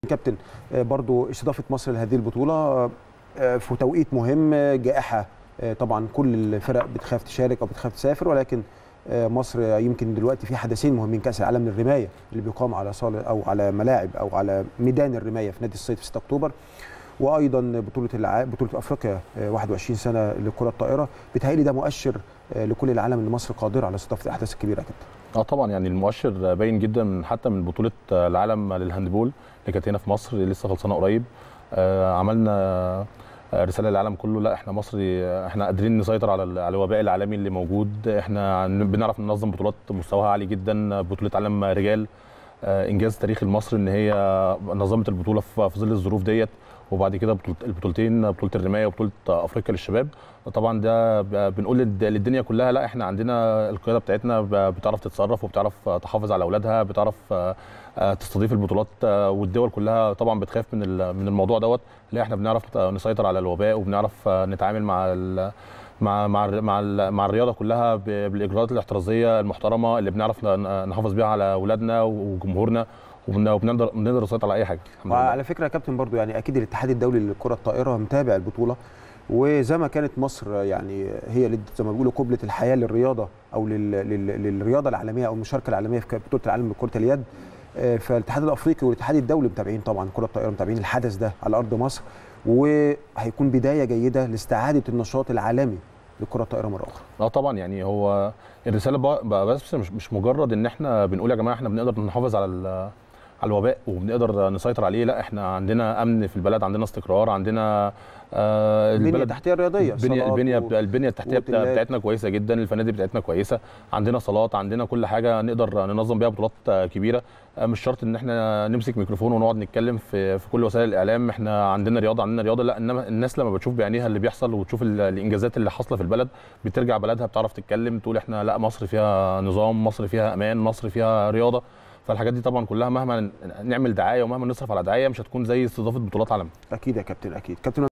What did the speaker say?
كابتن آه، برضو استضافه مصر لهذه البطوله آه، في توقيت مهم آه، جائحه آه، طبعا كل الفرق بتخاف تشارك او بتخاف تسافر ولكن آه، مصر يمكن دلوقتي في حدثين مهمين كاس العالم للرمايه اللي بيقام على صاله او على ملاعب او على ميدان الرمايه في نادي الصيد في 6 اكتوبر وايضا بطوله الع... بطوله افريقيا آه، 21 سنه لكره الطائره بيتهيألي ده مؤشر آه، لكل العالم ان مصر قادره على استضافه الاحداث الكبيره يا كابتن اه طبعا يعني المؤشر باين جدا من حتى من بطوله العالم للهاندبول اللي كانت هنا في مصر لسه خلصانه قريب آه عملنا آه، رساله للعالم كله لا احنا مصري آه، احنا قادرين نسيطر على ال- على الوباء العالمي اللي موجود احنا عن- بنعرف ننظم بطولات مستواها عالي جدا بطوله عالم رجال آه، انجاز تاريخي لمصر ان هي نظمت البطوله في في ظل الظروف ديت وبعد كده بطولة البطولتين بطوله الرمايه وبطوله افريقيا للشباب طبعا ده ب- بنقول للد- للدنيا كلها لا احنا عندنا القياده بتاعتنا ب- بتعرف تتصرف وبتعرف تحافظ على اولادها بتعرف آه، آه، تستضيف البطولات آه، والدول كلها طبعا بتخاف من ال- من الموضوع دوت لا احنا بنعرف نسيطر على الوباء وبنعرف آه، نتعامل مع ال- مع مع الر- مع ال- مع الرياضه كلها ب- بالاجراءات الاحترازيه المحترمه اللي بنعرف ن- نحافظ بيها على اولادنا وجمهورنا وبن- وبنقدر بنقدر نسيطر على اي حاجه الحمد لله. وعلى فكره يا كابتن برضو يعني اكيد الاتحاد الدولي للكره الطائره متابع البطوله وزي ما كانت مصر يعني هي اللي زي ما بيقولوا قبله الحياه للرياضه او لل... لل... للرياضه العالميه او المشاركه العالميه في بطوله العالم لكره اليد آه، فالاتحاد الافريقي والاتحاد الدولي متابعين طبعا كره الطائره متابعين الحدث ده على ارض مصر وهيكون بدايه جيده لاستعاده النشاط العالمي لكره الطائره مره اخرى اه طبعا يعني هو الرساله بقى بقى بس مش مش مجرد ان احنا بنقول يا جماعه احنا بنقدر نحافظ على ال- على الوباء وبنقدر نسيطر عليه لا احنا عندنا امن في البلد عندنا استقرار عندنا آه البنيه التحتيه الرياضيه البنيه صالات البنيه و- البنيه التحتيه بتا- وأوتيلات. بتاعتنا كويسه جدا الفنادق بتاعتنا كويسه عندنا صالات عندنا كل حاجه نقدر ننظم بيها بطولات آه، كبيره آه، مش شرط ان احنا نمسك ميكروفون ونقعد نتكلم في في كل وسائل الاعلام احنا عندنا رياضه عندنا رياضه لا انما الناس لما بتشوف بعينيها اللي بيحصل وتشوف ال- الانجازات اللي حاصله في البلد بترجع بلدها بتعرف تتكلم تقول احنا لا مصر فيها نظام مصر فيها امان مصر فيها رياضه فالحاجات دي طبعا كلها مهما نعمل دعايه ومهما نصرف على دعايه مش هتكون زي استضافه بطولات عالم اكيد يا كابتن اكيد كابتن